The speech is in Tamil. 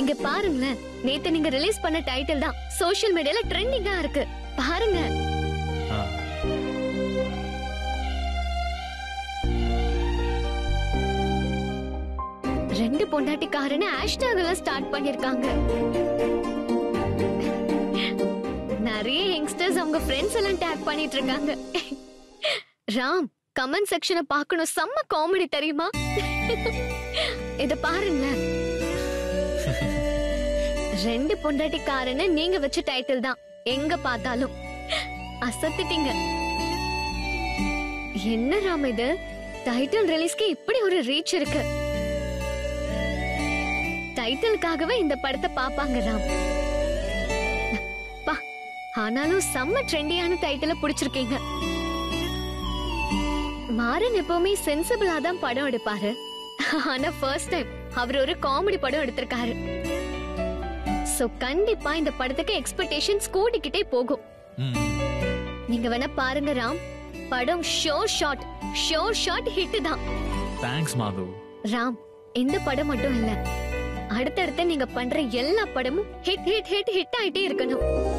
இங்க பாருங்களேன் நேத்து நீங்க ரிலீஸ் பண்ண டைட்டில் தான் சோஷியல் மீடியால ட்ரெண்டிங்கா இருக்கு பாருங்க ஆ. ரெண்டு பொண்டாட்டிக்காரன்னு ஹேஷ்டாக்ல ஸ்டார்ட் பண்ணிருக்காங்க நிறைய யங்ஸ்டர்ஸ் அவங்க ஃப்ரெண்ட்ஸ் எல்லாம் டேக் பண்ணிட்டு இருக்காங்க ராம் கமெண்ட் செக்ஷனை பார்க்கணும் செம்ம காமெடி தெரியுமா இத பாருங்களேன் ரெண்டு பொண்டாட்டிக்காரன்னு நீங்க வச்ச டைட்டில் தான் எங்க பார்த்தாலும் அசத்திட்டீங்க என்ன ராம் இது டைட்டில் ரிலீஸ்க்கு இப்படி ஒரு ரீச் இருக்கு டைட்டிலுக்காகவே இந்த படத்தை பாப்பாங்க ராம் பா ஆனாலும் செம்ம ட்ரெண்டியான டைட்டில புடிச்சிருக்கீங்க மாறன் எப்பவுமே சென்சிபிளா தான் படம் எடுப்பாரு ஆனா ஃபர்ஸ்ட் டைம் அவர் ஒரு காமெடி படம் எடுத்திருக்காரு சோ கண்டிப்பா இந்த படத்துக்கு எக்ஸ்பெக்டேஷன்ஸ் கூடிக்கிட்டே போகும் ம். நீங்க வேணா பாருங்க ராம் படம் show shot show shot hit தான் தேங்க்ஸ் மாது ராம் இந்த படம் மட்டும் இல்ல அடுத்தடுத்து நீங்க பண்ற எல்லா படமும் ஹிட் ஹிட் ஹிட் ஹிட் ஆயிட்டே இருக்கணும்